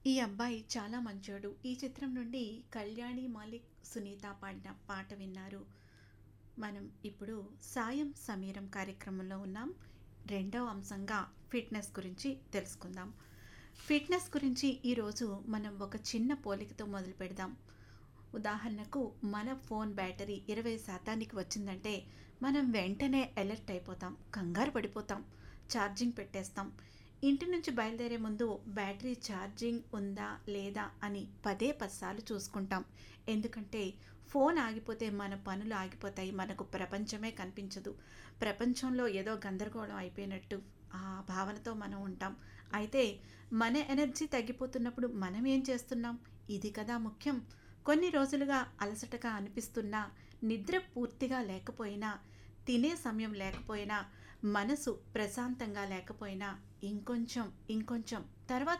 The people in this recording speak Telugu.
ఈ అబ్బాయి చాలా మంచోడు. ఈ చిత్రం నుండి కళ్యాణి మాలిక్, సునీత పాడిన పాట విన్నారు. మనం ఇప్పుడు సాయం సమీరం కార్యక్రమంలో ఉన్నాం. రెండవ అంశంగా ఫిట్‌నెస్ గురించి తెలుసుకుందాం. ఫిట్‌నెస్ గురించి ఈరోజు మనం ఒక చిన్న పోలికతో మొదలుపెడదాం. ఉదాహరణకు మన ఫోన్ బ్యాటరీ 20% వచ్చిందంటే మనం వెంటనే అలర్ట్ అయిపోతాం. కంగారు పడిపోతాం. ఛార్జింగ్ పెట్టేస్తాం. ఇంటి నుంచి బయలుదేరే ముందు బ్యాటరీ ఛార్జింగ్ ఉందా? లేదా? అని పదే పది సార్లు చూసుకుంటాం. ఎందుకంటే ఫోన్ ఆగిపోతే మన పనులు ఆగిపోతాయి. మనకు ప్రపంచమే కనిపించదు. ప్రపంచంలో ఏదో గందరగోళం అయిపోయినట్టు ఆ భావనతో మనం ఉంటాం. అయితే మన ఎనర్జీ తగ్గిపోతున్నప్పుడు మనం ఏం చేస్తున్నాం? ఇది కదా ముఖ్యం. కొన్ని రోజులుగా అలసటగా అనిపిస్తున్నా, నిద్ర పూర్తిగా లేకపోయినా, తినే సమయం లేకపోయినా, మనసు ప్రశాంతంగా లేకపోయినా ఇంకొంచెం, ఇంకొంచెం తర్వాత